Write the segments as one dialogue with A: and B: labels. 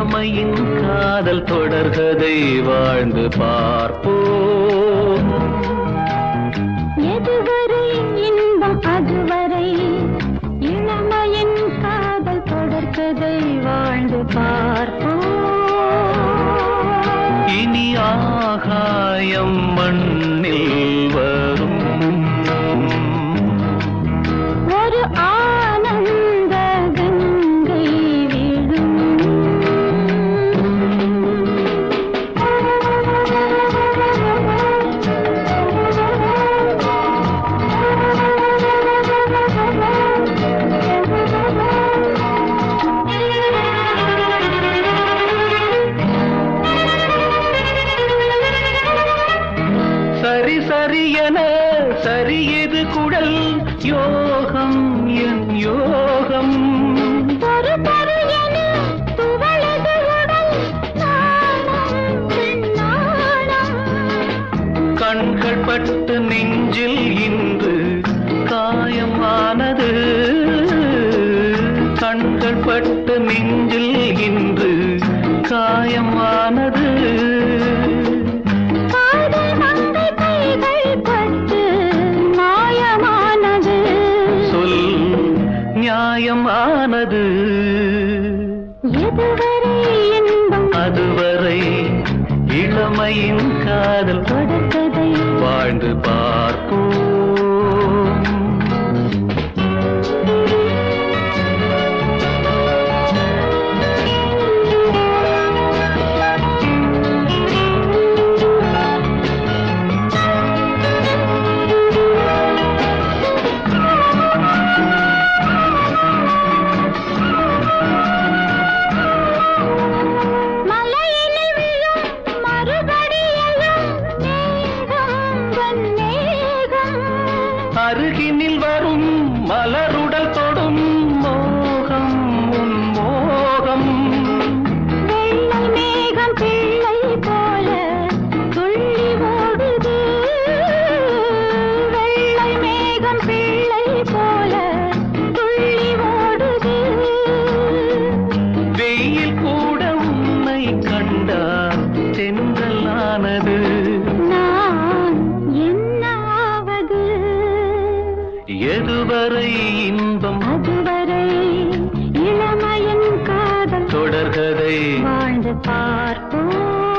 A: இளமையின் காதல் தொடர்கதை வாழ்ந்து பார்ப்போம்
B: எதுவரை இன்பம் அதுவரை இளமையின் காதல் தொடர்கதை வாழ்ந்து பார்ப்போம்
A: இனி ஆகாயம் மண்ணில் வரும்
B: ஒரு ஆனந்த கங்கை விழும்
A: சரி சரி என சரியது குழல் யோகம் என் யோகம்
B: பொறு பொறு என துவளது உடல் நாணம் பெண் நாணம்
A: கண்கள் பட்டு நெஞ்சில் இன்று காயமானது கண்கள் பட்டு நெஞ்சில் இன்று காயமானது
B: காதல் மங்கை கைகள் பட்டு மாயமானது
A: சொல் நியாயமானது
B: எதுவரை இன்பம்
A: அதுவரை இளமையின் காதல்
B: தொடர்கதை
A: வாழ்ந்து பார்ப்போம்
B: மலையினில் விழும் மறுபடியெல்லாம் மேகம் வன்னேகம்
A: அருகினில் வரும் மலருடல் தொடும் மோகம் உன் மோகம்
B: வெள்ளை மேகம் பிள்ளை போல துள்ளி ஓடுது வெள்ளை மேகம் பிள்ளை போல துள்ளி ஓடுது
A: வெயில் கூட உன்னை கண்டால் தென்றலானது
B: நான் என்ன ஆவது
A: எதுவரை இன்பம்
B: அதுவரை இளமையின் காதல்
A: தொடர்கதை
B: வாழ்ந்து பார்ப்போம்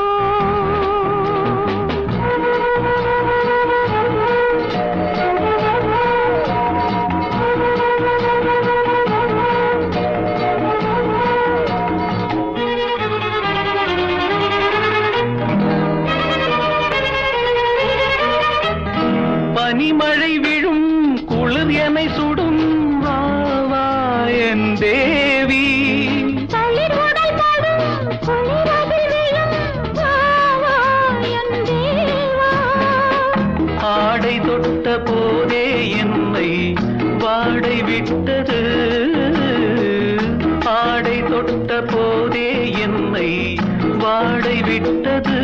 A: பனிமழை விழும் குளிர் எனை சுடும் வா, வா என் தேவி
B: தளிர் உடல் படும் குளிரதில் விழும் வா, வா, என் தேவா.
A: ஆடை தொட்ட போதே என்னை வாடை விட்டது ஆடை தொட்ட போதே என்னை வாடை விட்டது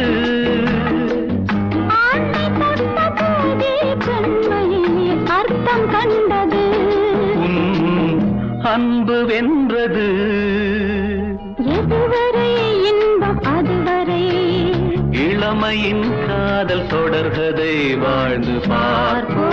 B: ஆண்மை தொட்ட போதே பெண்மை அர்த்தம் கண்டது
A: உன் அன்பு வென்றது
B: எதுவரை இன்பம் அதுவரை
A: இளமையின் காதல் தொடர்கதை வாழ்ந்து பார்
B: பார்ப்போம்